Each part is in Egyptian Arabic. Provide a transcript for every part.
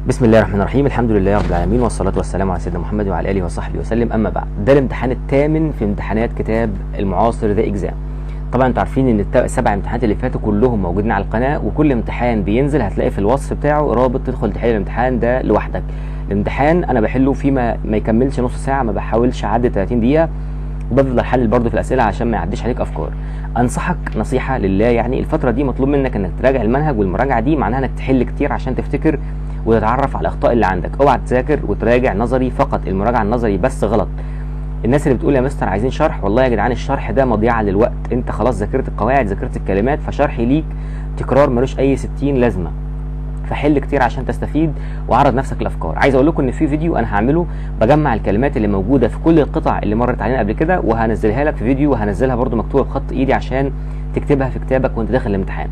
بسم الله الرحمن الرحيم الحمد لله رب العالمين والصلاة والسلام على سيدنا محمد وعلى آله وصحبه وسلم أما بعد ده الامتحان الثامن في امتحانات كتاب المعاصر ذا إكزام طبعا انتوا عارفين ان الت- السبع امتحانات اللي فاتوا كلهم موجودين على القناة وكل امتحان بينزل هتلاقي في الوصف بتاعه رابط تدخل تحل الامتحان ده لوحدك الامتحان انا بحله فيما ما يكملش نص ساعة ما بحاولش اعدي 30 دقيقة وبفضل حلل برضه في الاسئله عشان ما يعديش عليك افكار انصحك نصيحه لله يعني الفتره دي مطلوب منك انك تراجع المنهج والمراجعه دي معناها انك تحل كتير عشان تفتكر وتتعرف على الاخطاء اللي عندك اوعى تذاكر وتراجع نظري فقط المراجعه النظري بس غلط الناس اللي بتقول يا مستر عايزين شرح والله يا جدعان الشرح ده مضيعه للوقت انت خلاص ذاكرت القواعد ذاكرت الكلمات فشرحي ليك تكرار ملوش اي 60 لازمه فحل كتير عشان تستفيد واعرض نفسك لافكار عايز اقول لكم ان في فيديو انا هعمله بجمع الكلمات اللي موجوده في كل القطع اللي مرت علينا قبل كده وهنزلها لك في فيديو وهنزلها برضو مكتوبه بخط ايدي عشان تكتبها في كتابك وانت داخل الامتحان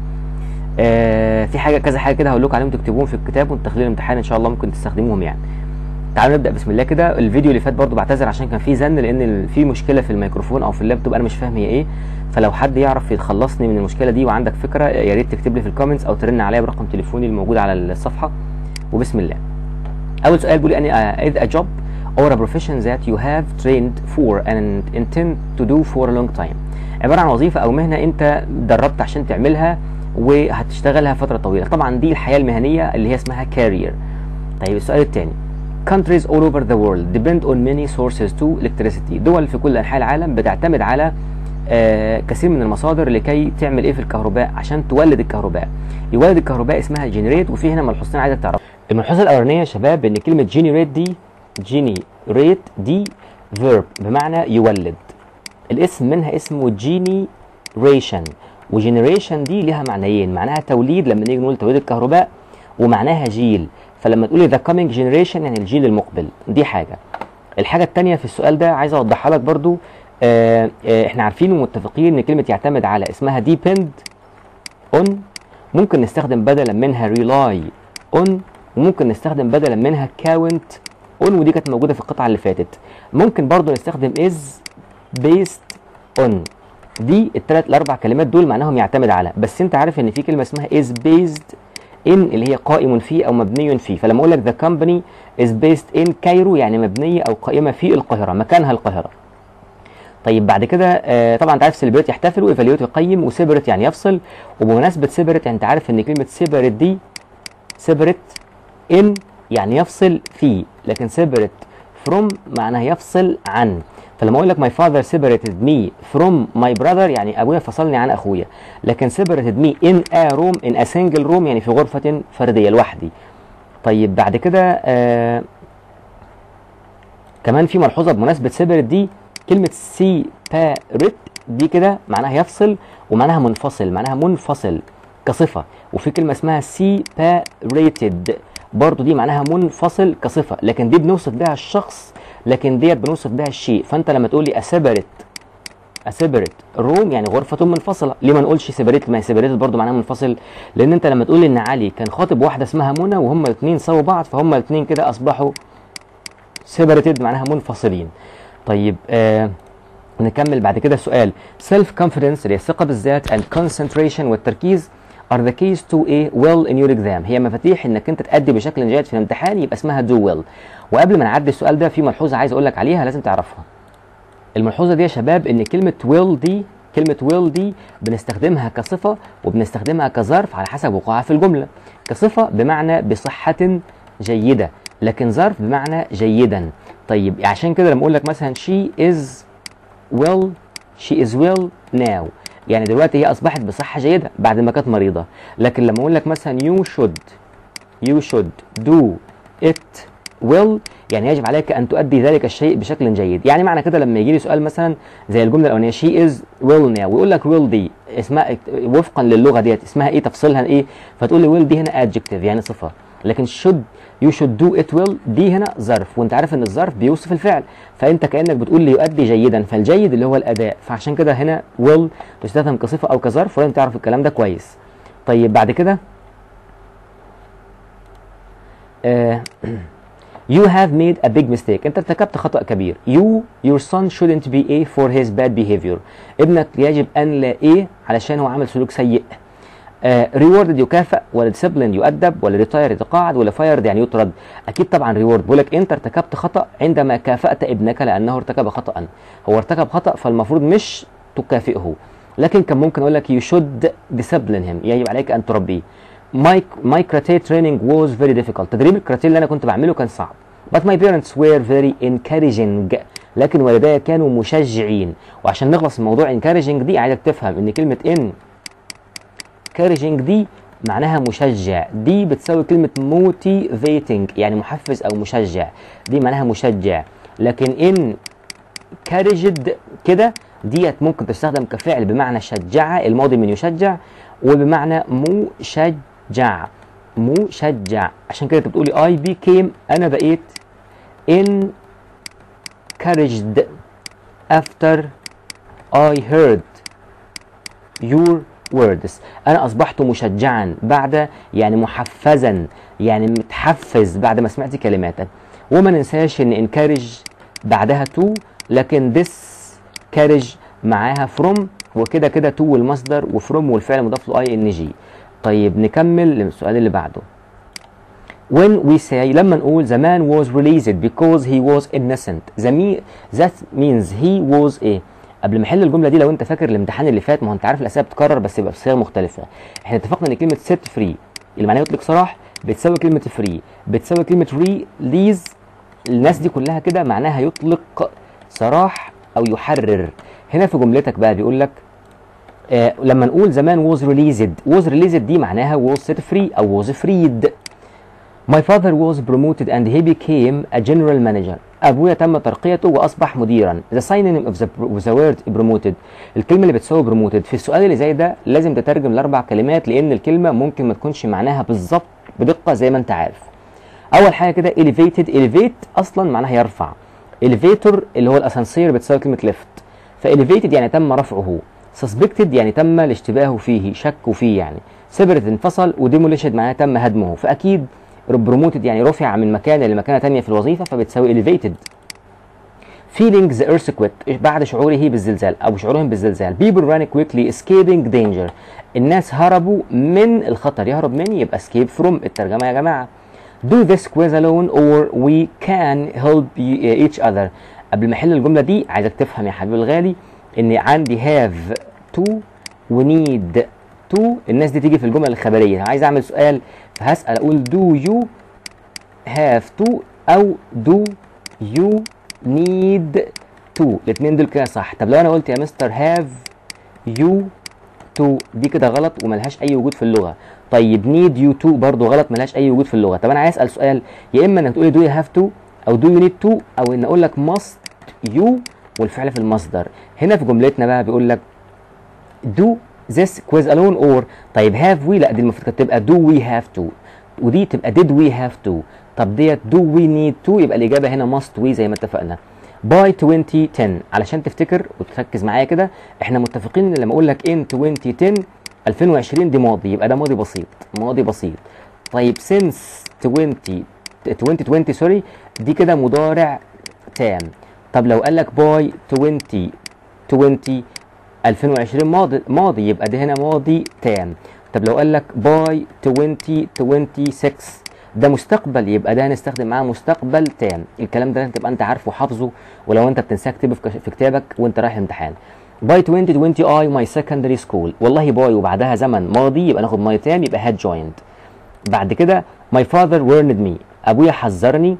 آه في حاجه كذا حاجه كده هقول لكم عليهم تكتبوهم في الكتاب وانت داخلين الامتحان ان شاء الله ممكن تستخدموهم يعني تعالوا نبدا بسم الله كده الفيديو اللي فات برضو بعتذر عشان كان في زن لان ال- في مشكله في الميكروفون او في اللابتوب انا مش فاهم هي ايه فلو حد يعرف يخلصني من المشكله دي وعندك فكره يا ريت تكتب لي في الكومنتس او ترن عليا برقم تليفوني الموجود على الصفحه وبسم الله اول سؤال بيقول لي اني is a job or a profession that you have trained for and intend to do for a long time عباره عن وظيفه او مهنه انت دربت عشان تعملها وهتشتغلها فتره طويله طبعا دي الحياه المهنيه اللي هي اسمها career طيب السؤال الثاني countries all over the world depend on many sources to electricity دول في كل انحاء العالم بتعتمد على آه كثير من المصادر لكي تعمل ايه في الكهرباء عشان تولد الكهرباء يولد الكهرباء اسمها جنريت وفي هنا ملحوظتين عايزك تعرف الملحوظه الاولانيه يا شباب ان كلمه جنريت دي جنريت دي فيرب بمعنى يولد الاسم منها اسمه جينيريشن وجنريشن دي ليها معنيين معناها توليد لما نيجي نقول توليد الكهرباء ومعناها جيل فلما تقولي ذا coming جنريشن يعني الجيل المقبل دي حاجه الحاجه الثانيه في السؤال ده عايز اوضحها لك برضو آه آه احنا عارفين ومتفقين ان كلمه يعتمد على اسمها depend on ممكن نستخدم بدلا منها rely on وممكن نستخدم بدلا منها count on ودي كانت موجوده في القطعه اللي فاتت ممكن برضو نستخدم is based on دي الثلاث الاربع كلمات دول معناهم يعتمد على بس انت عارف ان في كلمه اسمها is based in اللي هي قائم فيه او مبني فيه فلما اقول لك the company is based in كايرو يعني مبنيه او قائمه في القاهره مكانها القاهره طيب بعد كده آه طبعا انت عارف سيلبريت يحتفل وايفاليوت يقيم وسيبريت يعني يفصل وبمناسبه سيبريت انت عارف ان كلمه سيبريت دي سيبريت ان يعني يفصل فيه لكن سيبريت فروم معناها يفصل عن فلما اقول لك my father separated me from my brother يعني ابويا فصلني عن اخويا لكن separated me in a room in a single room يعني في غرفه فرديه لوحدي طيب بعد كده آه كمان في ملحوظه بمناسبه سيبريت دي كلمه سيباريت دي كده معناها يفصل ومعناها منفصل معناها منفصل كصفه وفي كلمه اسمها سيباريتد برضو دي معناها منفصل كصفه لكن دي بنوصف بها الشخص لكن ديت بنوصف بها الشيء فانت لما تقول لي اسيبريت اسيبريت روم يعني غرفة منفصلة ليه ما نقولش سيبريت ما هي سيبريت برضه معناها منفصل لان انت لما تقول ان علي كان خاطب واحدة اسمها منى وهما الاثنين سووا بعض فهما الاثنين كده اصبحوا سيبريتد معناها منفصلين طيب آه نكمل بعد كده السؤال سيلف كونفيدنس اللي هي الثقة بالذات and concentration والتركيز are the keys to a well in your exam هي مفاتيح انك انت تأدي بشكل جيد في الامتحان يبقى اسمها do well وقبل ما نعدي السؤال ده في ملحوظة عايز اقول لك عليها لازم تعرفها الملحوظه دي يا شباب ان كلمه will دي كلمه will دي بنستخدمها كصفه وبنستخدمها كظرف على حسب وقوعها في الجمله كصفه بمعنى بصحه جيده لكن ظرف بمعنى جيدا طيب عشان كده لما اقول لك مثلا she is well she is well now يعني دلوقتي هي اصبحت بصحه جيده بعد ما كانت مريضه لكن لما اقول لك مثلا you should you should do it will يعني يجب عليك ان تؤدي ذلك الشيء بشكل جيد يعني معنى كده لما يجي لي سؤال مثلا زي الجمله الاولانيه she is well now ويقول لك will دي اسمها وفقا للغه ديت اسمها ايه تفصيلها ايه فتقول لي will دي هنا adjective يعني صفه لكن should you should do it well دي هنا ظرف وانت عارف ان الظرف بيوصف الفعل فانت كانك بتقول لي يؤدي جيدا فالجيد اللي هو الاداء فعشان كده هنا will تستخدم كصفه او كظرف ولازم تعرف الكلام ده كويس طيب بعد كده آه You have made a big mistake. أنت ارتكبت خطأ كبير. You, your son shouldn't be A for his bad behavior. ابنك يجب أن لا A علشان هو عمل سلوك سيء. ريورد يكافئ ولا ديسيبلين يؤدب ولا ريتاير يتقاعد ولا فايرد يعني يطرد اكيد طبعا ريورد بيقول لك انت ارتكبت خطا عندما كافات ابنك لانه ارتكب خطا هو ارتكب خطا فالمفروض مش تكافئه لكن كان ممكن اقول لك you should discipline him يجب عليك ان تربيه my my karate training was very difficult تدريب الكاراتيه اللي انا كنت بعمله كان صعب but my parents were very encouraging لكن والداي كانوا مشجعين وعشان نخلص من موضوع encouraging دي عايزك تفهم ان كلمه encouraging دي معناها مشجع دي بتساوي كلمة motivating يعني محفز أو مشجع دي معناها مشجع لكن in encouraged كده ديت ممكن تستخدم كفعل بمعنى شجع الماضي من يشجع وبمعنى مشجع مشجع عشان كده انت بتقولي I became أنا بقيت encouraged after I heard your words أنا أصبحت مشجعا بعد يعني محفزا يعني متحفز بعد ما سمعت كلماتك وما ننساش ان encourage بعدها to لكن this carriage معاها from وكده كده to والمصدر وفروم والفعل مضاف له اي ان جي طيب نكمل للسؤال اللي بعده when we say لما نقول the man was released because he was innocent the me, that means he was ايه قبل ما احل الجمله دي لو انت فاكر الامتحان اللي فات ما هو انت عارف الاسئله بتتكرر بس يبقى بصيغه مختلفه احنا اتفقنا ان كلمه set free اللي معناها يطلق سراح بتساوي كلمه free بتساوي كلمه release الناس دي كلها كده معناها يطلق سراح او يحرر هنا في جملتك بقى بيقول لك آه لما نقول زمان was released was released دي معناها was set free او was freed My father was promoted and he became a general manager. أبويا تم ترقيته وأصبح مديرا. The synonym of the, of the word promoted. الكلمة اللي بتساوي promoted في السؤال اللي زي ده لازم تترجم لأربع كلمات لأن الكلمة ممكن ما تكونش معناها بالظبط بدقة زي ما أنت عارف. أول حاجة كده elevated elevate أصلا معناها يرفع. elevator اللي هو الأسانسير بتساوي كلمة lift. فelevated يعني تم رفعه. suspected يعني تم الاشتباه فيه شكوا فيه يعني. separate انفصل وديموليشد معناها تم هدمه فأكيد بروموتد يعني رفع من مكان لمكانه ثانيه في الوظيفه فبتساوي elevated feeling the earthquake بعد شعوره بالزلزال او شعورهم بالزلزال people ran quickly escaping danger الناس هربوا من الخطر يهرب من يبقى escape from الترجمه يا جماعه do this quiz alone or we can help each other قبل ما احل الجمله دي عايزك تفهم يا حبيبي الغالي ان عندي have to ونيد to الناس دي تيجي في الجمل الخبريه عايز اعمل سؤال فهسال اقول do you have to او do you need to الاثنين دول كده صح طب لو انا قلت يا مستر have you to دي كده غلط وملهاش اي وجود في اللغه طيب need you to برضه غلط ملهاش اي وجود في اللغه طب انا عايز اسال سؤال يا اما انك تقولي do you have to او do you need to او ان اقول لك must you والفعل في المصدر هنا في جملتنا بقى بيقول لك do this quiz alone or طيب have we لا دي المفروض كانت تبقى do we have to ودي تبقى did we have to طب ديت do we need to يبقى الاجابه هنا must we زي ما اتفقنا by 2010 علشان تفتكر وتركز معايا كده احنا متفقين ان لما اقول لك in 2010 2020 دي ماضي يبقى ده ماضي بسيط ماضي بسيط طيب since 20 2020 سوري دي كده مضارع تام طب لو قال لك باي 2020 2020 ماضي ماضي يبقى ده هنا ماضي تام طب لو قال لك باي 2026 ده مستقبل يبقى ده هنستخدم معاه مستقبل تام الكلام ده تبقى انت عارفه وحافظه ولو انت بتنساه اكتبه في كتابك وانت رايح الامتحان باي 2020 اي ماي سكندري سكول والله باي وبعدها زمن ماضي يبقى ناخد ماي تام يبقى هاد جوينت بعد كده ماي فاذر warned مي ابويا حذرني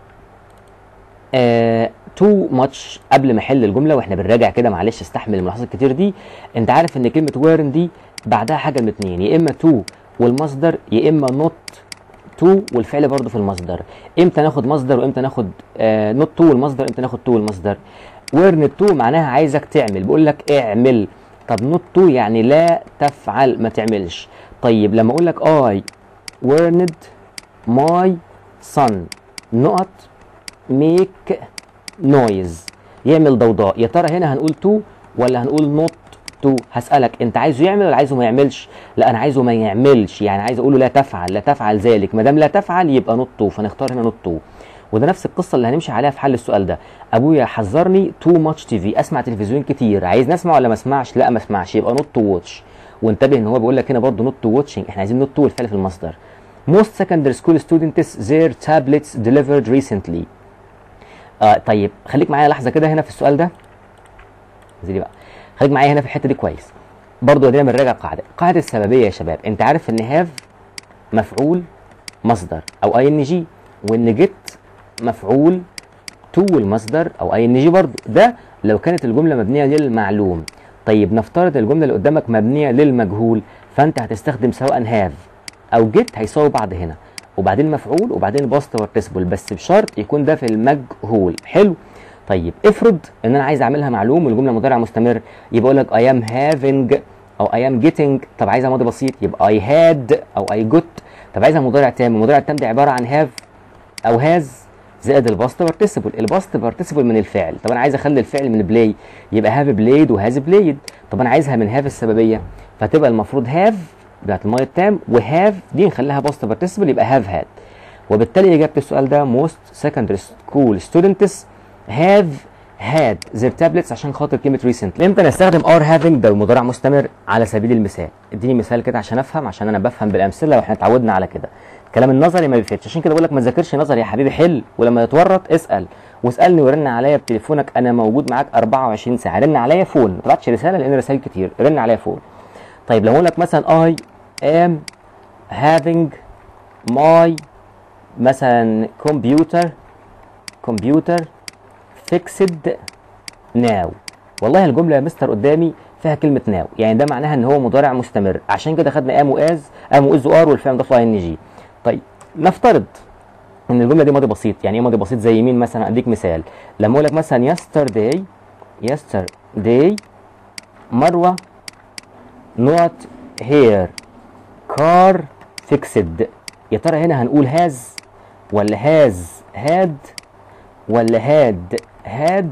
تو ماتش قبل ما احل الجمله واحنا بنراجع كده معلش استحمل الملاحظات الكتير دي انت عارف ان كلمه ويرن دي بعدها حاجه من اتنين يا اما تو والمصدر يا اما نوت تو والفعل برضه في المصدر امتى ناخد مصدر وامتى ناخد آه نوت تو والمصدر امتى ناخد تو والمصدر ويرن تو معناها عايزك تعمل بقول لك اعمل طب نوت تو يعني لا تفعل ما تعملش طيب لما اقول لك اي ويرند ماي son نقط ميك نويز يعمل ضوضاء يا ترى هنا هنقول تو ولا هنقول نوت تو هسألك انت عايزه يعمل ولا عايزه ما يعملش لا انا عايزه ما يعملش يعني عايز اقول له لا تفعل لا تفعل ذلك ما دام لا تفعل يبقى نوت تو فنختار هنا نوت تو وده نفس القصه اللي هنمشي عليها في حل السؤال ده ابويا حذرني تو ماتش تي في اسمع تلفزيون كتير عايز نسمع ولا ما اسمعش لا ما اسمعش يبقى نوت تو واتش وانتبه ان هو بيقول لك هنا برضه نوت تو واتشنج احنا عايزين نوت تو الفعل في المصدر most secondary school students their tablets delivered recently آه طيب خليك معايا لحظه كده هنا في السؤال ده انزلي بقى خليك معايا هنا في الحته دي كويس برضه ادينا بنراجع القاعده قاعده السببيه يا شباب انت عارف ان هاف مفعول مصدر او اي ان جي وان جيت مفعول تو المصدر او اي ان جي برضه ده لو كانت الجمله مبنيه للمعلوم طيب نفترض الجمله اللي قدامك مبنيه للمجهول فانت هتستخدم سواء هاف او جيت هيساوي بعض هنا وبعدين مفعول وبعدين باست بارتيسيبل بس بشرط يكون ده في المجهول حلو طيب افرض ان انا عايز اعملها معلوم والجمله مضارع مستمر يبقى اقول لك I am having او I am getting طب عايزها ماضي بسيط يبقى I had او I got طب عايزها مضارع تام المضارع التام ده عباره عن have او has زائد الباست بارتيسيبل الباست بارتيسيبل من الفعل طب انا عايز اخلي الفعل من بلاي يبقى هاف بلايد وهاز بلايد طب انا عايزها من هاف السببيه فتبقى المفروض هاف بتاعت الماضي التام وهاف دي نخليها باست بارتيسيبل يبقى هاف هاد وبالتالي اجابه السؤال ده most secondary school students have had their tablets عشان خاطر كلمه recent امتى نستخدم are having ده المضارع مستمر على سبيل المثال اديني مثال كده عشان افهم عشان انا بفهم بالامثله واحنا اتعودنا على كده الكلام النظري ما بيفيدش عشان كده بقول لك ما تذاكرش نظري يا حبيبي حل ولما تتورط اسال واسالني ورن عليا بتليفونك انا موجود معاك 24 ساعه رن عليا فون ما تبعتش رساله لان رسائل كتير رن عليا فون طيب لو اقول لك مثلا I am having my مثلا كمبيوتر كمبيوتر فيكسد ناو والله الجمله يا مستر قدامي فيها كلمه ناو يعني ده معناها ان هو مضارع مستمر عشان كده خدنا ام واز ام واز ار والفعل مضاف له ان جي طيب نفترض ان الجمله دي ماضي بسيط يعني ايه ماضي بسيط زي مين مثلا اديك مثال لما اقول لك مثلا yesterday yesterday مروه not here car fixed يا ترى هنا هنقول هاز ولا هاز هاد ولا هاد هاد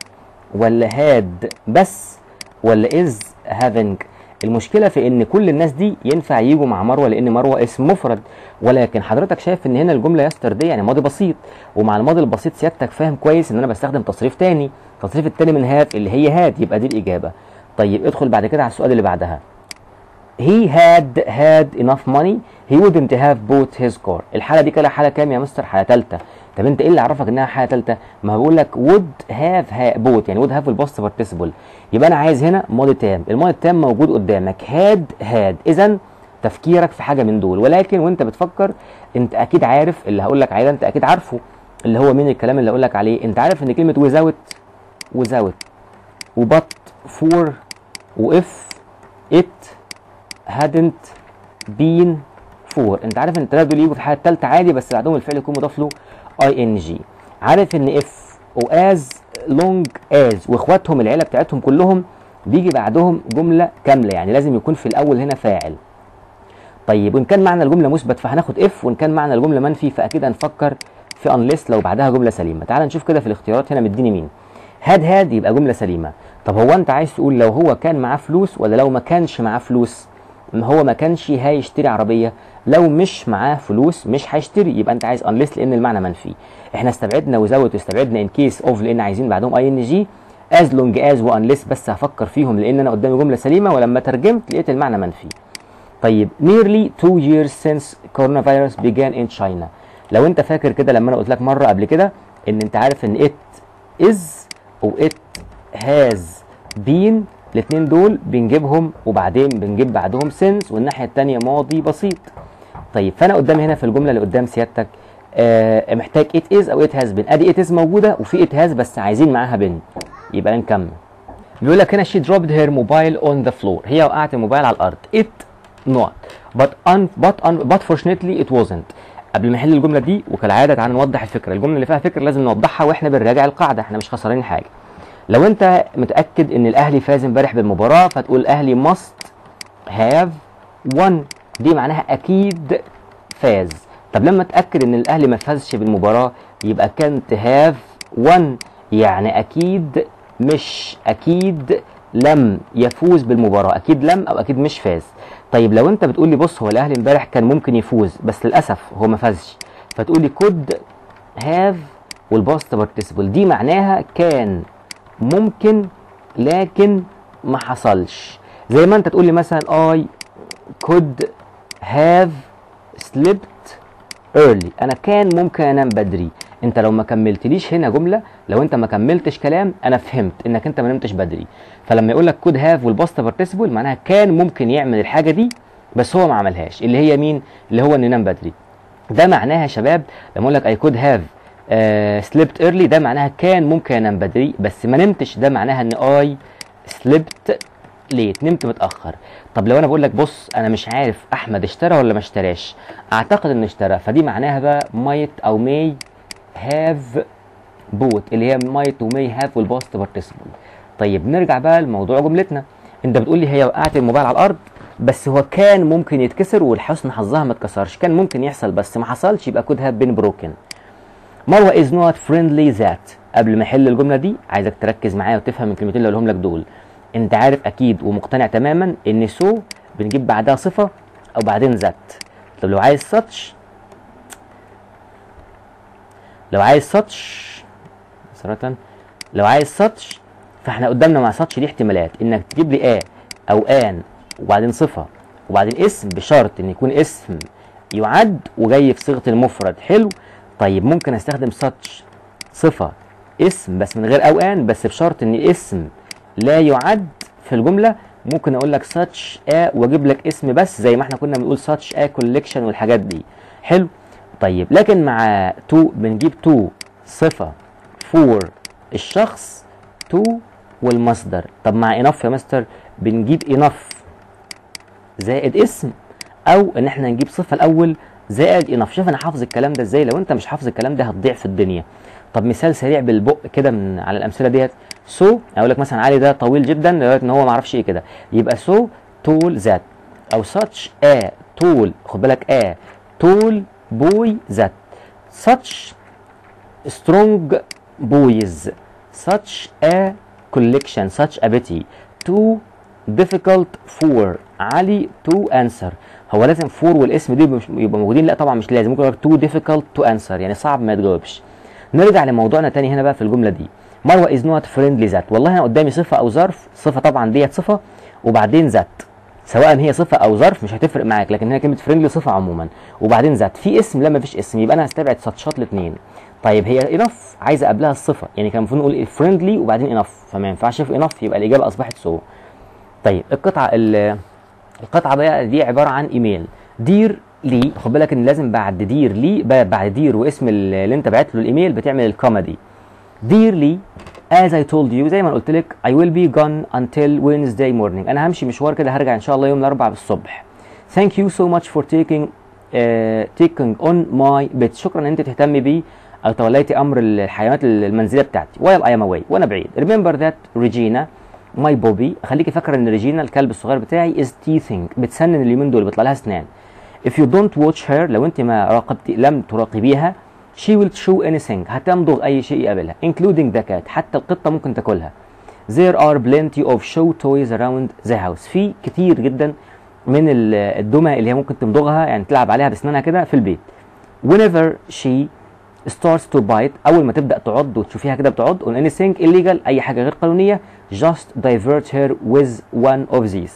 ولا هاد بس ولا از هافينج المشكله في ان كل الناس دي ينفع يجوا مع مروه لان مروه اسم مفرد ولكن حضرتك شايف ان هنا الجمله يستر دي يعني ماضي بسيط ومع الماضي البسيط سيادتك فاهم كويس ان انا بستخدم تصريف تاني التصريف التاني من هاف اللي هي هاد يبقى دي الاجابه طيب ادخل بعد كده على السؤال اللي بعدها he had had enough money he wouldn't have bought his car الحاله دي كده حاله كام يا مستر حاله ثالثه طب انت ايه اللي عرفك انها حاله ثالثه ما بقول لك would have ha- bought يعني would have الباست participle يبقى انا عايز هنا ماضي تام الماضي التام موجود قدامك had had اذا تفكيرك في حاجه من دول ولكن وانت بتفكر انت اكيد عارف اللي هقول لك عليه ده انت اكيد عارفه اللي هو مين الكلام اللي هقول لك عليه انت عارف ان كلمه without without وبط for وإف it hadn't been for انت عارف ان الثلاثه دول يجوا في الحاله الثالثه عادي بس بعدهم الفعل يكون مضاف له اي ان جي عارف ان اف واز لونج از واخواتهم العيله بتاعتهم كلهم بيجي بعدهم جمله كامله يعني لازم يكون في الاول هنا فاعل طيب وان كان معنى الجمله مثبت فهناخد اف وان كان معنى الجمله منفي فاكيد هنفكر في انليس لو بعدها جمله سليمه تعال نشوف كده في الاختيارات هنا مديني مين هاد هاد يبقى جمله سليمه طب هو انت عايز تقول لو هو كان معاه فلوس ولا لو ما كانش معاه فلوس ما هو ما كانش هيشتري عربيه لو مش معاه فلوس مش هيشتري يبقى انت عايز انليس لان المعنى منفي احنا استبعدنا وزود واستبعدنا ان كيس اوف لان عايزين بعدهم اي ان جي از لونج از وانليس بس هفكر فيهم لان انا قدامي جمله سليمه ولما ترجمت لقيت المعنى منفي طيب nearly two years since coronavirus began in China لو انت فاكر كده لما انا قلت لك مره قبل كده ان انت عارف ان it is و it has been الاثنين دول بنجيبهم وبعدين بنجيب بعدهم since والناحيه الثانيه ماضي بسيط طيب فانا قدامي هنا في الجمله اللي قدام سيادتك آه محتاج it is او it has been ادي it is موجوده وفي it has بس عايزين معاها been يبقى نكمل بيقول لك هنا she dropped her mobile on the floor هي وقعت الموبايل على الارض it not but un but un but fortunately it wasn't قبل ما نحل الجمله دي وكالعاده تعالى نوضح الفكره الجمله اللي فيها فكره لازم نوضحها واحنا بنراجع القاعده احنا مش خسرانين حاجه لو انت متاكد ان الاهلي فاز امبارح بالمباراه فتقول الاهلي must have won دي معناها اكيد فاز طب لما اتاكد ان الاهلي ما فازش بالمباراه يبقى كانت have won يعني اكيد مش اكيد لم يفوز بالمباراه اكيد لم او اكيد مش فاز طيب لو انت بتقول لي بص هو الاهلي امبارح كان ممكن يفوز بس للاسف هو ما فازش فتقول لي كود هاف والباست بارتيسيبل دي معناها كان ممكن لكن ما حصلش زي ما انت تقول لي مثلا I could have slept early انا كان ممكن انام بدري انت لو ما كملتليش هنا جمله لو انت ما كملتش كلام انا فهمت انك انت ما نمتش بدري فلما يقول لك could have والباست participle معناها كان ممكن يعمل الحاجه دي بس هو ما عملهاش اللي هي مين اللي هو انه ينام بدري ده معناها يا شباب لما اقول لك I could have uh, slept early ده معناها كان ممكن انام بدري بس ما نمتش ده معناها ان I slept late نمت متاخر طب لو انا بقول لك بص انا مش عارف احمد اشترى ولا ما اشتراش اعتقد انه اشترى فدي معناها بقى might او may have bought اللي هي might و may have والباست participle طيب نرجع بقى لموضوع جملتنا انت بتقول لي هي وقعت الموبايل على الارض بس هو كان ممكن يتكسر ولحسن حظها ما اتكسرش كان ممكن يحصل بس ما حصلش يبقى could have been broken مروه is not friendly that قبل ما احل الجمله دي عايزك تركز معايا وتفهم الكلمتين اللي هقولهم لك دول انت عارف اكيد ومقتنع تماما ان سو بنجيب بعدها صفه او بعدين ذات طب لو عايز ساتش لو عايز ساتش صراحه لو عايز ساتش فاحنا قدامنا مع ساتش دي احتمالات انك تجيب لي ا او ان وبعدين صفه وبعدين اسم بشرط ان يكون اسم يعد وجاي في صيغه المفرد حلو طيب ممكن استخدم ساتش صفه اسم بس من غير او ان بس بشرط ان اسم لا يعد في الجمله ممكن اقول لك such a واجيب لك اسم بس زي ما احنا كنا بنقول such a collection والحاجات دي حلو طيب لكن مع to بنجيب to صفه for الشخص to والمصدر طب مع enough يا مستر بنجيب enough زائد اسم او ان احنا نجيب صفه الاول زائد enough شوف انا حافظ الكلام ده ازاي لو انت مش حافظ الكلام ده هتضيع في الدنيا طب مثال سريع بالبق كده من على الامثله ديت سو so, اقول لك مثلا علي ده طويل جدا لغايه ان هو ما اعرفش ايه كده يبقى سو تول ذات او such a تول خد بالك a تول بوي ذات such strong boys such a collection such a betty too difficult for علي to answer هو لازم فور والاسم دي يبقى موجودين لا طبعا مش لازم ممكن اقول too difficult to answer يعني صعب ما يتجاوبش نرجع لموضوعنا تاني هنا بقى في الجمله دي مروه از نوت فريندلي ذات والله انا قدامي صفه او ظرف صفه طبعا ديت صفه وبعدين ذات سواء هي صفه او ظرف مش هتفرق معاك لكن هي كلمه فريندلي صفه عموما وبعدين ذات في اسم لا ما فيش اسم يبقى انا هستبعد ساتشات الاثنين طيب هي انف عايزه قبلها الصفه يعني كان المفروض نقول فريندلي وبعدين انف فما ينفعش في انف يبقى الاجابه اصبحت سو طيب القطعه القطعه بقى دي عباره عن ايميل دير لي خد بالك ان لازم بعد دير لي بعد دير واسم اللي انت بعت له الايميل بتعمل الكوميدي دير لي as I told you زي ما قلت لك I will be gone until Wednesday morning انا همشي مشوار كده هرجع ان شاء الله يوم الاربعاء بالصبح thank you so much for taking uh, taking on my bit شكرا ان انت تهتمي بي او توليتي امر الحيوانات المنزليه بتاعتي while I am away وانا بعيد remember that Regina my بوبي خليكي فاكره ان ريجينا الكلب الصغير بتاعي is teething بتسنن اليومين دول بيطلع لها اسنان if you don't watch her لو انت ما راقبتي لم تراقبيها she will chew anything هتمضغ اي شيء يقابلها including the cat حتى القطه ممكن تاكلها there are plenty of show toys around the house في كتير جدا من الدمى اللي هي ممكن تمضغها يعني تلعب عليها باسنانها كده في البيت whenever she starts to bite اول ما تبدا تعض وتشوفيها كده بتعض on anything illegal اي حاجه غير قانونيه just divert her with one of these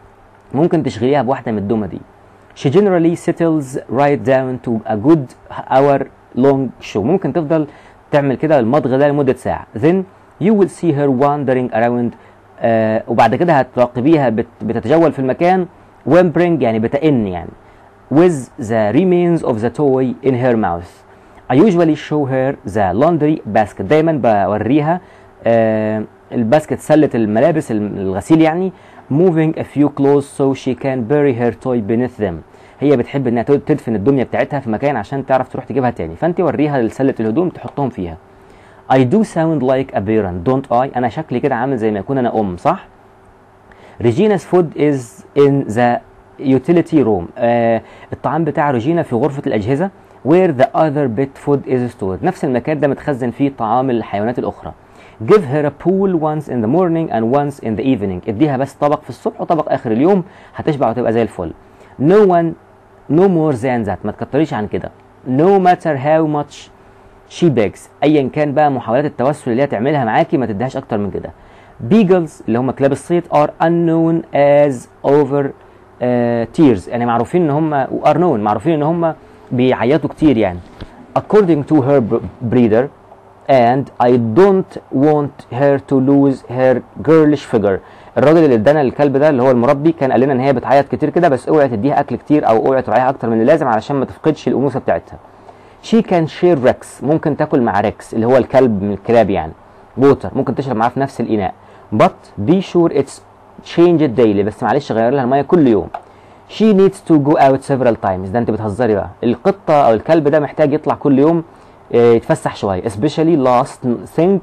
ممكن تشغليها بواحده من الدمى دي she generally settles right down to a good hour long show ممكن تفضل تعمل كده المضغ ده لمده ساعه then you will see her wandering around آه وبعد كده هتراقبيها بت بتتجول في المكان whimpering يعني بتئن يعني with the remains of the toy in her mouth I usually show her the laundry basket دايما بوريها آه الباسكت سلة الملابس الغسيل يعني moving a few clothes so she can bury her toy beneath them هي بتحب انها تدفن الدميه بتاعتها في مكان عشان تعرف تروح تجيبها تاني فانت وريها سله الهدوم تحطهم فيها I do sound like a parent don't I انا شكلي كده عامل زي ما يكون انا ام صح Regina's food is in the utility room آه الطعام بتاع ريجينا في غرفه الاجهزه where the other pet food is stored نفس المكان ده متخزن فيه طعام الحيوانات الاخرى give her a pool once in the morning and once in the evening اديها بس طبق في الصبح وطبق اخر اليوم هتشبع وتبقى زي الفل no one no more than that ما تكتريش عن كده no matter how much she begs ايا كان بقى محاولات التوسل اللي هي تعملها معاكي ما تديهاش اكتر من كده beagles اللي هم كلاب الصيد are unknown as over uh, tears يعني معروفين ان هم are known معروفين ان هم بيعيطوا كتير يعني according to her breeder and I don't want her to lose her girlish figure الراجل اللي ادانا الكلب ده اللي هو المربي كان قال لنا ان هي بتعيط كتير كده بس اوعي تديها اكل كتير او اوعي تراعيها اكتر من اللازم علشان ما تفقدش الانوثه بتاعتها she can share ريكس ممكن تاكل مع ريكس اللي هو الكلب من الكلاب يعني ووتر ممكن تشرب معاه في نفس الاناء but be sure it's change it daily بس معلش غير لها الميه كل يوم she needs to go out several times ده انت بتهزري بقى القطه او الكلب ده محتاج يطلع كل يوم يتفسح شويه especially last thing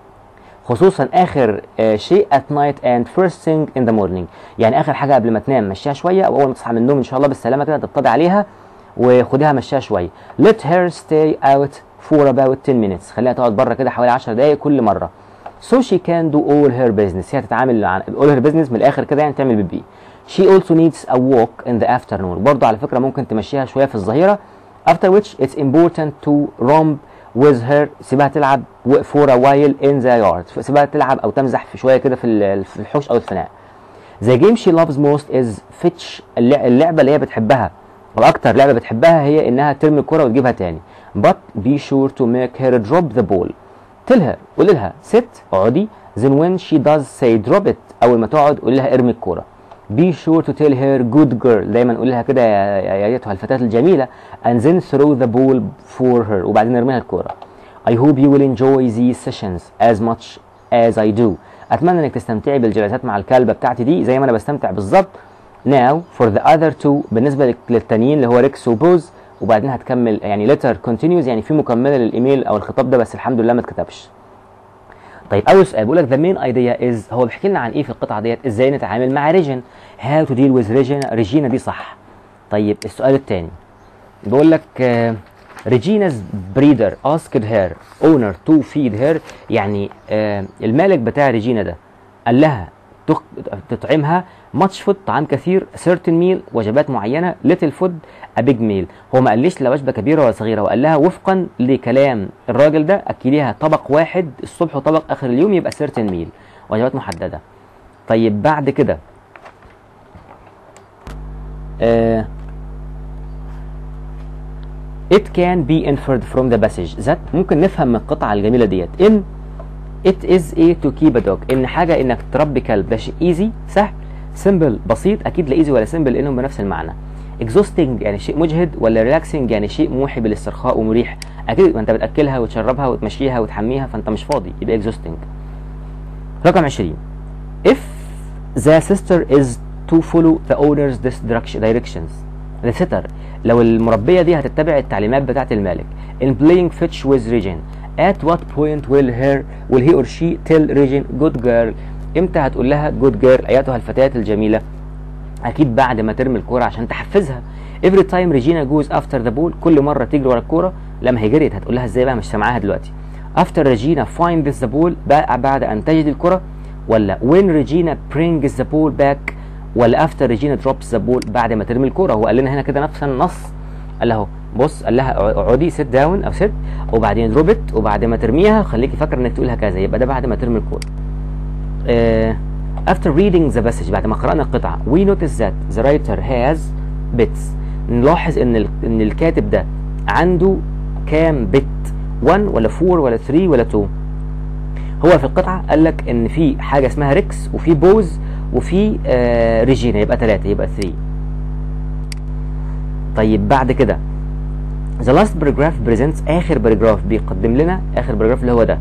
خصوصا اخر شيء at night and first thing in the morning يعني اخر حاجه قبل ما تنام مشيها شويه او اول ما تصحى من النوم ان شاء الله بالسلامه كده تطبطبي عليها وخديها مشيها شويه let her stay out for about 10 minutes خليها تقعد بره كده حوالي 10 دقائق كل مره so she can do all her business هي تتعامل عن all her business من الاخر كده يعني تعمل بيبي she also needs a walk in the afternoon برضه على فكره ممكن تمشيها شويه في الظهيره after which it's important to romp with her سيبها تلعب for a while in the yard سيبها تلعب او تمزح في شويه كده في في الحوش او الفناء the game she loves most is fetch اللعبه اللي هي بتحبها واكتر لعبه بتحبها هي انها ترمي الكره وتجيبها تاني but be sure to make her drop the ball tell her قول لها sit اقعدي then when she does say drop it اول ما تقعد قول لها ارمي الكوره be sure to tell her good girl دايما قول لها كده يا ايتها الفتاه الجميله and then throw the ball for her وبعدين ارميها الكوره I hope you will enjoy these sessions as much as I do اتمنى انك تستمتعي بالجلسات مع الكلبه بتاعتي دي زي ما انا بستمتع بالظبط now for the other two بالنسبه للتانيين اللي هو ريكس وبوز وبعدين هتكمل يعني letter continues يعني في مكمله للايميل او الخطاب ده بس الحمد لله ما اتكتبش طيب اول سؤال بيقول لك the main idea is هو بيحكي لنا عن ايه في القطعه ديت ازاي نتعامل مع ريجن how to deal with ريجينا ريجينا دي صح طيب السؤال الثاني بيقول لك uh, ريجينا's breeder asked her owner to feed her يعني uh, المالك بتاع ريجينا ده قال لها تطعمها much food طعام كثير certain meal وجبات معينه little food a big meal هو ما قاليش لا وجبه كبيره ولا صغيره وقال لها وفقا لكلام الراجل ده اكليها طبق واحد الصبح وطبق اخر اليوم يبقى certain meal وجبات محدده طيب بعد كده آه it can be inferred from the passage that ممكن نفهم من القطعه الجميله ديت ان it is a to keep a dog ان حاجه انك تربي كلب ده شيء ايزي سهل سمبل بسيط اكيد لا ايزي ولا سمبل لانهم بنفس المعنى exhausting يعني شيء مجهد ولا ريلاكسنج يعني شيء موحي بالاسترخاء ومريح اكيد ما انت بتاكلها وتشربها وتمشيها وتحميها فانت مش فاضي يبقى exhausting رقم 20 if the sister is to follow the owner's directions the sitter لو المربية دي هتتبع التعليمات بتاعة المالك in playing fetch with region at what point will her will he or she tell region good girl امتى هتقول لها جود جيرل ايتها الفتاه الجميله اكيد بعد ما ترمي الكوره عشان تحفزها every time ريجينا جوز افتر ذا بول كل مره تجري ورا الكوره لما هي جريت هتقول لها ازاي بقى مش سامعاها دلوقتي افتر ريجينا فايند ذا بول بعد ان تجد الكره ولا when ريجينا brings the ball back ولا افتر ريجينا drops the ball بعد ما ترمي الكوره هو قال لنا هنا كده نفس النص قال له بص قال لها اقعدي سيت داون او سيت وبعدين دروبت وبعد ما ترميها خليكي فاكره انك تقولها كذا يبقى ده بعد ما ترمي الكوره uh, after reading the passage بعد ما قرأنا القطعة we notice that the writer has bits نلاحظ ان ان الكاتب ده عنده كام بت 1 ولا 4 ولا 3 ولا 2 هو في القطعة قال لك ان في حاجة اسمها ريكس وفي بوز وفي آه ريجينا يبقى 3 يبقى 3 طيب بعد كده the last paragraph presents اخر باراجراف بيقدم لنا اخر باراجراف اللي هو ده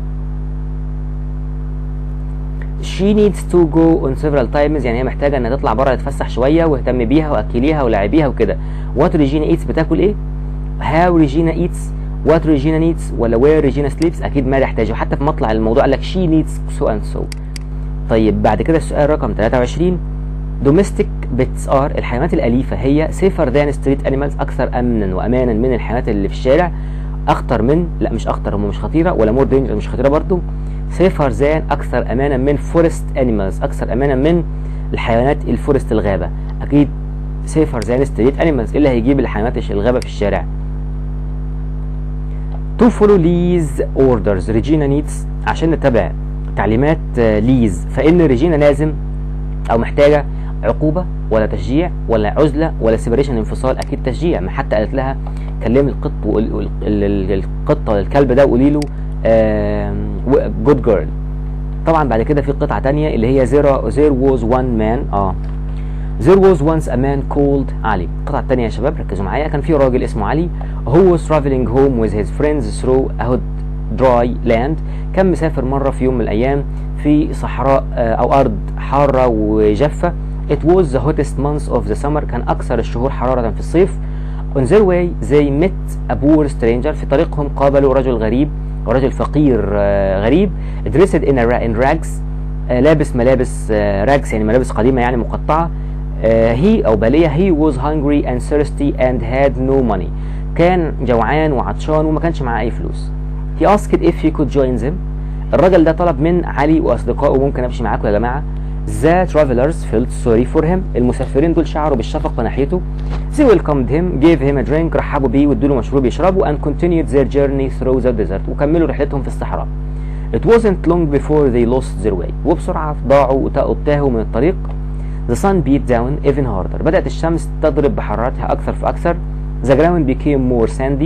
she needs to go on several times يعني هي محتاجه انها تطلع بره تتفسح شويه واهتم بيها واكليها ولاعبيها وكده what ريجينا eats بتاكل ايه how ريجينا eats what ريجينا needs ولا where ريجينا sleeps اكيد ما يحتاج وحتى في مطلع الموضوع قال لك she needs so and so طيب بعد كده السؤال رقم 23 domestic pets are الحيوانات الأليفة هي safer than street animals أكثر أمنا وأمانا من الحيوانات اللي في الشارع أخطر من لا مش أخطر هم مش خطيرة ولا more dangerous مش خطيرة برضو safer than أكثر أمانا من forest animals أكثر أمانا من الحيوانات الفورست الغابة أكيد safer than street animals اللي هيجيب الحيوانات الغابة في الشارع to follow these orders ريجينا needs عشان نتبع تعليمات آه، ليز فان ريجينا لازم او محتاجه عقوبه ولا تشجيع ولا عزله ولا سيبريشن انفصال اكيد تشجيع ما حتى قالت لها كلمي القط وقول- وال- ال- ال- القطه الكلب ده وقولي له جود جيرل طبعا بعد كده في قطعه تانية اللي هي زيرو زير ووز وان مان اه There was once a man called علي القطعة التانية يا شباب ركزوا معايا كان في راجل اسمه علي who was traveling home with his friends through a hot dry land كان مسافر مرة في يوم من الأيام في صحراء آه، أو أرض حارة وجافة It was the hottest month of the summer كان أكثر الشهور حرارة في الصيف On their way they met a poor stranger في طريقهم قابلوا رجل غريب رجل فقير آه، غريب dressed in, a ra- in rags آه، لابس ملابس آه، راجز يعني ملابس قديمة يعني مقطعة هي أو بالية he was hungry and thirsty and had no money كان جوعان وعطشان وما كانش معاه أي فلوس he asked if he could join them الراجل ده طلب من علي وأصدقائه ممكن أمشي معاكم يا جماعة The travelers felt sorry for him المسافرين دول شعروا بالشفقة ناحيته They welcomed him gave him a drink رحبوا بيه وادوا له مشروب يشربه and continued their journey through the desert وكملوا رحلتهم في الصحراء It wasn't long before they lost their way وبسرعة ضاعوا وت- وتاهوا من الطريق The sun beat down even harder بدأت الشمس تضرب بحرارتها أكثر فأكثر The ground became more sandy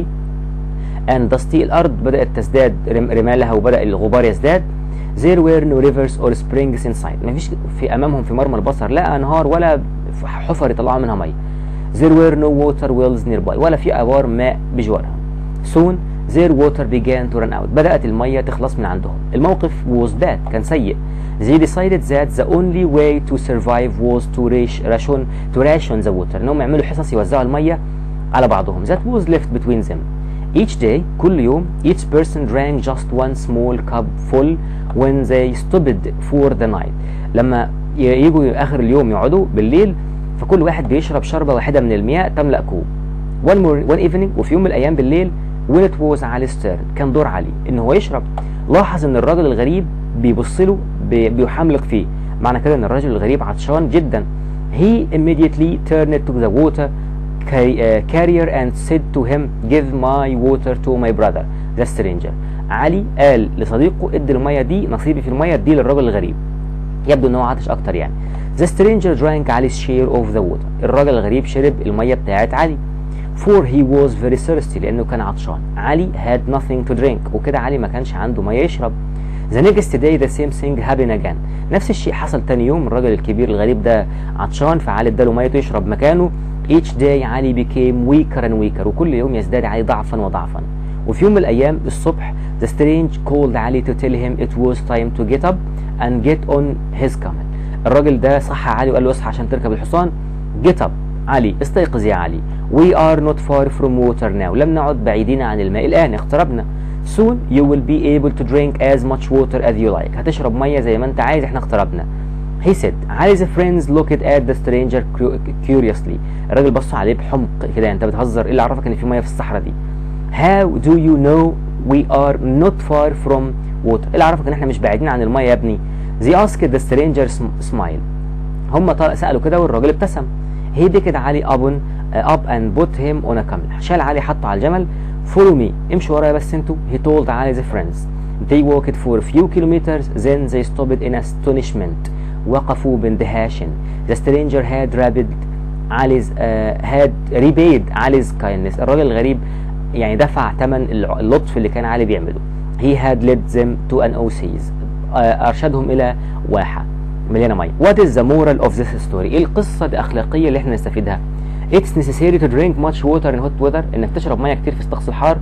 and dusty الأرض بدأت تزداد رم- رمالها وبدأ الغبار يزداد There were no rivers or springs inside مفيش في أمامهم في مرمى البصر لا أنهار ولا حفر يطلعوا منها مية There were no water wells nearby ولا في آبار ماء بجوارهم Soon their water began to run out بدأت المية تخلص من عندهم الموقف was bad كان سيء They decided that the only way to survive was to ration, ration, to ration the water انهم يعملوا حصص يوزعوا المية على بعضهم that was left between them each day كل يوم each person drank just one small cup full when they stopped for the night لما ي- يجوا اخر اليوم يقعدوا بالليل فكل واحد بيشرب شربة واحدة من المياه تملأ كوب one, more, one evening وفي يوم من الايام بالليل when it was علي's turn كان دور علي ان هو يشرب لاحظ ان الراجل الغريب بيبص له بي- بيحملق فيه معنى كده ان الراجل الغريب عطشان جدا he immediately turned to the water ca- uh, carrier and said to him give my water to my brother the stranger علي قال لصديقه ادي الميه دي نصيبي في الميه اديه للراجل الغريب يبدو ان هو عطش اكتر يعني The stranger drank Ali's share of the water الراجل الغريب شرب الميه بتاعت علي for he was very thirsty لانه كان عطشان علي had nothing to drink وكده علي ما كانش عنده ميه يشرب The next day the same thing happened again نفس الشيء حصل تاني يوم الراجل الكبير الغريب ده عطشان فعلي اداله ميه يشرب مكانه each day علي became weaker and weaker وكل يوم يزداد علي ضعفا وضعفا وفي يوم من الايام الصبح the strange called علي to tell him it was time to get up and get on his camel الراجل ده صح علي وقال له اصحى عشان تركب الحصان get up علي استيقظ يا علي we are not far from water now لم نعد بعيدين عن الماء الآن اقتربنا soon you will be able to drink as much water as you like هتشرب مية زي ما انت عايز احنا اقتربنا he said علي's friends looked at the stranger cu- curiously الراجل بص عليه بحمق كده انت بتهزر ايه اللي عرفك ان في مية في الصحراء دي how do you know we are not far from water ايه اللي عرفك ان احنا مش بعيدين عن المية يا ابني they asked the stranger sm- smile هم طل- سالوا كده والراجل ابتسم هي بيكد علي ابن اب اند بوت هيم اون كامل شال علي حطه على الجمل فولو مي امشوا ورايا بس انتوا he told علي the friends they walked for a few kilometers then they stopped in astonishment وقفوا باندهاش the stranger had rapid علي's uh, had repaid علي's kindness الراجل الغريب يعني دفع ثمن الع- اللطف اللي كان علي بيعمله he had led them to an oasis uh, ارشدهم الى واحه مليانه ميه وات از ذا مورال اوف ذيس ستوري ايه القصه الاخلاقيه اللي احنا نستفيدها اتس necessary to drink much water in hot weather انك تشرب ميه كتير في الطقس الحار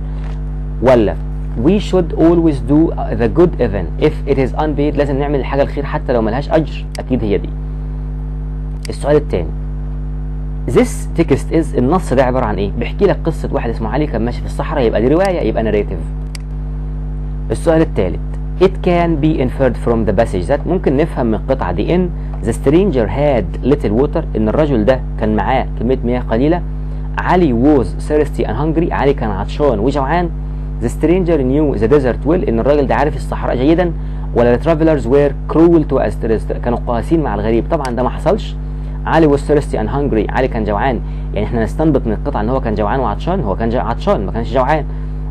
ولا we should always do the good even if it is unpaid لازم نعمل الحاجه الخير حتى لو ملهاش اجر اكيد هي دي السؤال الثاني This text is النص ده عباره عن ايه بيحكي لك قصه واحد اسمه علي كان ماشي في الصحراء يبقى دي روايه يبقى ناريتيف السؤال الثالث It can be inferred from the passage that ممكن نفهم من القطعة دي إن the stranger had little water إن الرجل ده كان معاه كمية مياه قليلة علي was thirsty and hungry علي كان عطشان وجوعان the stranger knew the desert well إن الراجل ده عارف الصحراء جيدا ولا the travelers were cruel to us كانوا قاسين مع الغريب طبعا ده ما حصلش علي was thirsty and hungry علي كان جوعان يعني احنا نستنبط من القطعة ان هو كان جوعان وعطشان هو كان جا- عطشان ما كانش جوعان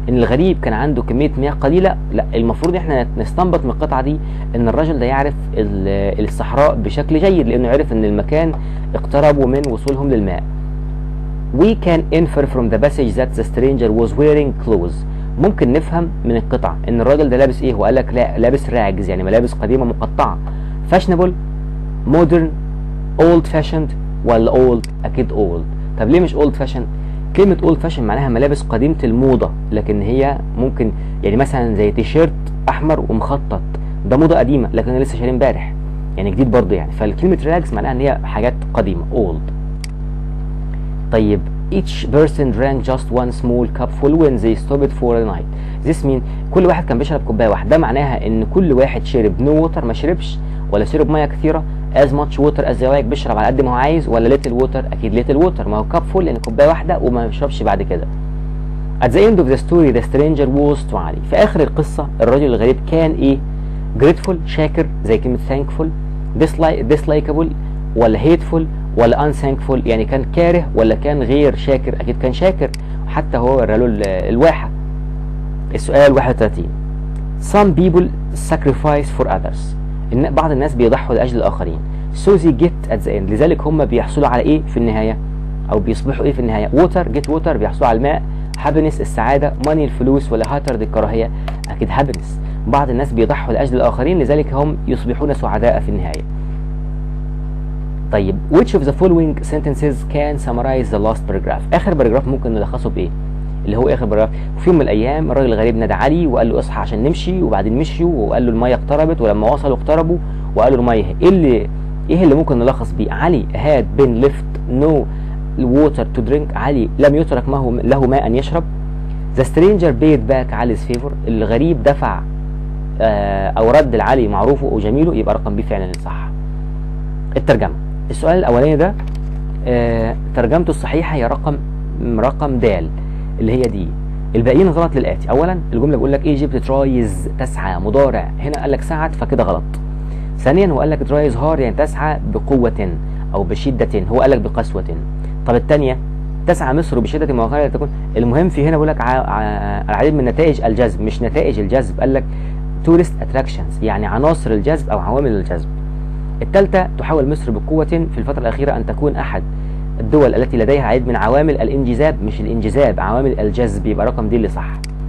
ان الغريب كان عنده كميه مياه قليله لا المفروض احنا نستنبط من القطعه دي ان الرجل ده يعرف ال- الصحراء بشكل جيد لانه عرف ان المكان اقتربوا من وصولهم للماء we can infer from the passage that the stranger was wearing clothes ممكن نفهم من القطعة ان الراجل ده لابس ايه وقال لك لا لابس راجز يعني ملابس قديمة مقطعة fashionable modern old fashioned ولا old اكيد old طب ليه مش old fashioned كلمة old fashioned معناها ملابس قديمة الموضة لكن هي ممكن يعني مثلا زي تيشيرت احمر ومخطط ده موضة قديمة لكن انا لسه شاريه امبارح يعني جديد برضه يعني فالكلمة راجز معناها ان هي حاجات قديمة old طيب each person drank just one small cup full when they stopped for the night this mean كل واحد كان بيشرب كوبايه واحده ده معناها ان كل واحد شرب no water ما شربش ولا شرب ميه كثيره as much water as they like بيشرب على قد ما هو عايز ولا little water اكيد little water ما هو كاب فول لان كوبايه واحده وما بيشربش بعد كده At the end of the story the stranger was to علي في اخر القصه الرجل الغريب كان ايه grateful شاكر زي كلمه thankful dislike dislikable ولا hateful ولا unthankful يعني كان كاره ولا كان غير شاكر اكيد كان شاكر حتى هو ورى له ال- الواحه السؤال 31 some people sacrifice for others إن بعض الناس بيضحوا لاجل الاخرين so they get at the end لذلك هم بيحصلوا على ايه في النهايه او بيصبحوا ايه في النهايه water get water بيحصلوا على الماء happiness السعاده money الفلوس ولا hatred الكراهيه اكيد happiness بعض الناس بيضحوا لاجل الاخرين لذلك هم يصبحون سعداء في النهايه طيب which of the following sentences can summarize the last paragraph اخر باراجراف ممكن نلخصه بايه اللي هو اخر باراجراف في يوم من الايام الراجل الغريب نادى علي وقال له اصحى عشان نمشي وبعدين مشيوا وقال له الميه اقتربت ولما وصلوا اقتربوا وقالوا الميه ايه اللي ايه اللي ممكن نلخص بيه علي had been left no water to drink علي لم يترك معه له ماء ان يشرب the stranger paid back علي's favor الغريب دفع آه او رد لعلي معروفه وجميله يبقى رقم بي فعلا صح الترجمه السؤال الاولاني ده آه ترجمته الصحيحه هي رقم رقم د اللي هي دي الباقيين غلط للاتي اولا الجمله بيقول لك ايجيبت ترايز تسعى مضارع هنا قال لك سعت فكده غلط ثانيا هو قال لك ترايز هار يعني تسعى بقوه او بشده هو قال لك بقسوه طب الثانيه تسعى مصر بشده مؤخرا تكون المهم في هنا بيقول لك ع- ع- العديد من نتائج الجذب مش نتائج الجذب قال لك تورست اتراكشنز يعني عناصر الجذب او عوامل الجذب الثالثة تحاول مصر بقوة في الفترة الأخيرة أن تكون أحد الدول التي لديها عديد من عوامل الانجذاب مش الانجذاب عوامل الجذب يبقى رقم دي اللي صح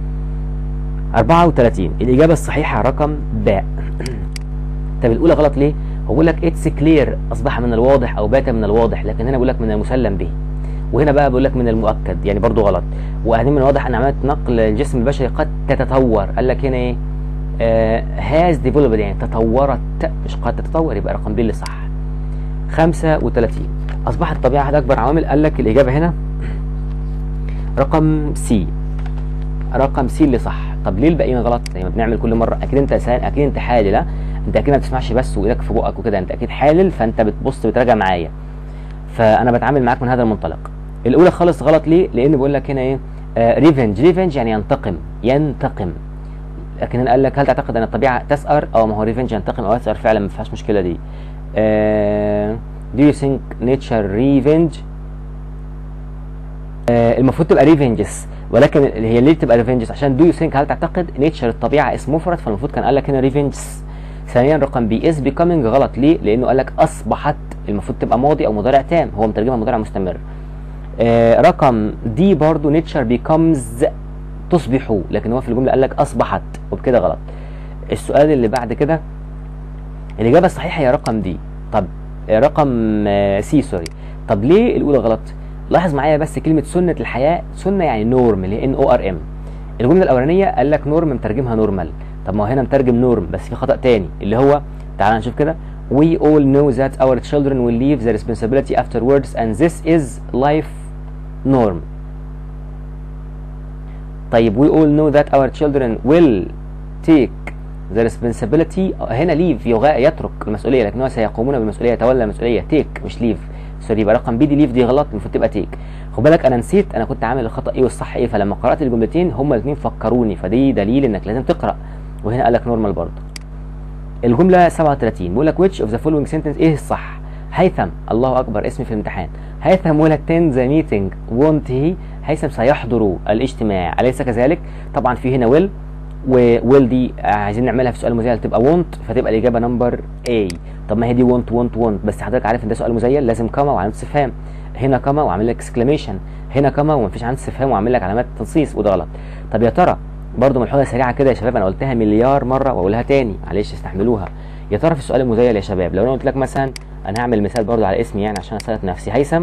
34 الإجابة الصحيحة رقم باء طب الأولى غلط ليه؟ هو بيقول لك اتس كلير أصبح من الواضح أو بات من الواضح لكن هنا بيقول لك من المسلم به وهنا بقى بيقول لك من المؤكد يعني برضو غلط وبعدين من الواضح أن عملية نقل الجسم البشري قد تتطور قال لك هنا إيه؟ هاز ديفلوبد يعني تطورت مش قد تتطور يبقى رقم بي اللي صح 35 اصبحت الطبيعه احد اكبر عوامل قال لك الاجابه هنا رقم سي رقم سي اللي صح طب ليه الباقيين غلط زي ما بنعمل كل مره اكيد انت سهل اكيد انت حالل ها؟ انت اكيد ما بتسمعش بس وايدك في بقك وكده انت اكيد حالل فانت بتبص بتراجع معايا فانا بتعامل معاك من هذا المنطلق الاولى خالص غلط ليه لان بيقول لك هنا ايه ريفنج ريفنج يعني ينتقم ينتقم لكن هنا قال لك هل تعتقد ان الطبيعه تسأر او ما هو ريفنج ينتقم او يسأر فعلا ما فيهاش مشكله دي آه do you think nature revenge آه المفروض تبقى ريفنجز ولكن هي ليه تبقى ريفنجز عشان do you think هل تعتقد نيتشر الطبيعه اسم مفرد فالمفروض كان قال لك هنا ريفنجز ثانيا رقم بي از becoming غلط ليه لانه قال لك اصبحت المفروض تبقى ماضي او مضارع تام هو مترجمها مضارع مستمر آه رقم دي برضو نيتشر becomes تصبح لكن هو في الجمله قال لك اصبحت وبكده غلط السؤال اللي بعد كده الاجابه الصحيحه هي رقم دي طب رقم سي سوري طب ليه الاولى غلط لاحظ معايا بس كلمه سنه الحياه سنه يعني نورم اللي هي ان او ار ام الجمله الاولانيه قال لك نورم مترجمها نورمال طب ما هو هنا مترجم نورم بس في خطا تاني اللي هو تعال نشوف كده we all know that our children will leave the responsibility afterwards and this is life norm طيب we all know that our children will take the responsibility هنا leave يغا يترك المسؤوليه لكن هو سيقومون بالمسؤوليه يتولى المسؤوليه take مش leave سوري يبقى رقم بي دي ليف دي غلط المفروض تبقى تيك خد بالك انا نسيت انا كنت عامل الخطا ايه والصح ايه فلما قرات الجملتين هما الاثنين فكروني فدي دليل انك لازم تقرا وهنا قال لك نورمال برضه الجمله 37 بيقول لك which of the following sentence ايه الصح هيثم الله اكبر اسمي في الامتحان هيثم will attend the meeting won't he هيثم سيحضر الاجتماع اليس كذلك طبعا في هنا ويل وويل دي عايزين نعملها في سؤال مزيل تبقى وونت فتبقى الاجابه نمبر A طب ما هي دي وونت وونت وونت بس حضرتك عارف ان ده سؤال مزيل لازم كما وعلامه استفهام هنا كما وعامل لك اكسكليميشن هنا كما ومفيش علامه استفهام وعامل لك علامات تنصيص وده غلط طب يا ترى برضه ملحوظه سريعه كده يا شباب انا قلتها مليار مره واقولها تاني معلش استحملوها يا ترى في السؤال المزيل يا شباب لو انا قلت لك مثلا انا هعمل مثال برضه على اسمي يعني عشان اسالك نفسي هيثم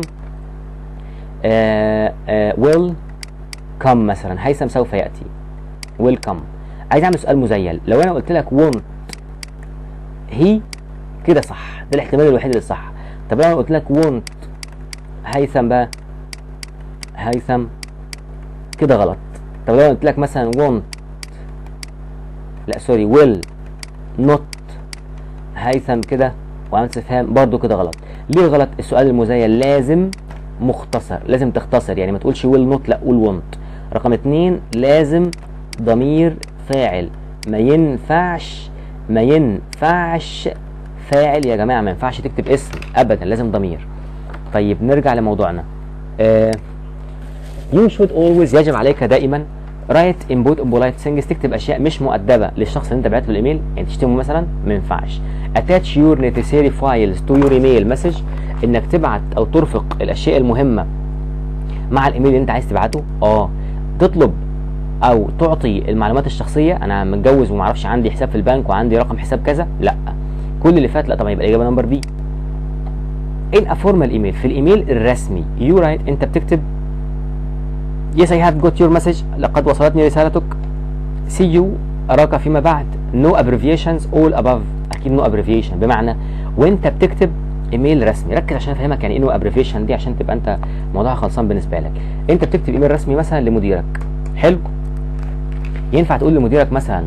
ويل كم مثلا هيثم سوف ياتي ويل كم عايز اعمل سؤال مزيل لو انا قلت لك won't هي كده صح ده الاحتمال الوحيد اللي صح طب لو انا قلت لك won't هيثم بقى هيثم كده غلط طب لو انا قلت لك مثلا won't لا سوري will not هيثم كده وعملت استفهام برضو كده غلط ليه غلط السؤال المزيل لازم مختصر لازم تختصر يعني ما تقولش will not لا قول won't رقم اتنين لازم ضمير فاعل ما ينفعش ما ينفعش فاعل يا جماعه ما ينفعش تكتب اسم ابدا لازم ضمير طيب نرجع لموضوعنا آه you should always يجب عليك دائما write in both polite things تكتب اشياء مش مؤدبه للشخص اللي انت بعت له الايميل يعني تشتمه مثلا ما ينفعش attach your necessary files to your email message انك تبعت او ترفق الاشياء المهمه مع الايميل اللي انت عايز تبعته اه تطلب او تعطي المعلومات الشخصيه انا متجوز وما اعرفش عندي حساب في البنك وعندي رقم حساب كذا لا كل اللي فات لا طبعا يبقى الاجابه نمبر بي ان افورمال ايميل في الايميل الرسمي يو رايت انت بتكتب يس اي هاف جوت يور مسج لقد وصلتني رسالتك سي يو اراك فيما بعد نو ابريفيشنز اول اباف اكيد نو ابريفيشن بمعنى وانت بتكتب ايميل رسمي ركز عشان افهمك يعني ايه نو ابريفيشن دي عشان تبقى انت موضوعها خلصان بالنسبه لك انت بتكتب ايميل رسمي مثلا لمديرك حلو ينفع تقول لمديرك مثلا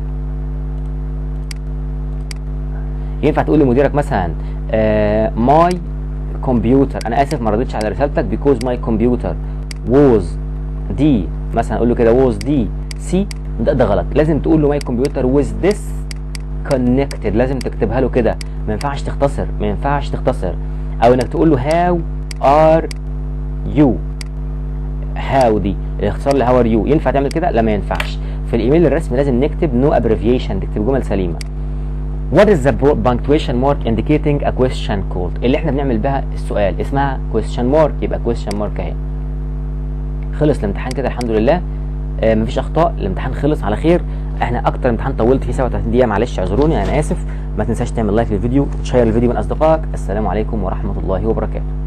ينفع تقول لمديرك مثلا ماي كمبيوتر انا اسف ما ردتش على رسالتك because my computer was دي مثلا اقول له كده was دي سي ده, ده غلط لازم تقول له ماي كمبيوتر with this connected لازم تكتبها له كده ما ينفعش تختصر ما ينفعش تختصر او انك تقول له how are you هاو دي الاختصار لهاو ار يو ينفع تعمل كده لا ما ينفعش في الايميل الرسمي لازم نكتب نو ابريفيشن تكتب جمل سليمه What is the punctuation mark indicating a question called اللي احنا بنعمل بها السؤال اسمها question mark يبقى question mark اهي خلص الامتحان كده الحمد لله آه مفيش اخطاء الامتحان خلص على خير احنا اكتر امتحان طولت فيه 37 دقيقه معلش اعذروني انا اسف ما تنساش تعمل لايك للفيديو وتشير الفيديو من اصدقائك السلام عليكم ورحمه الله وبركاته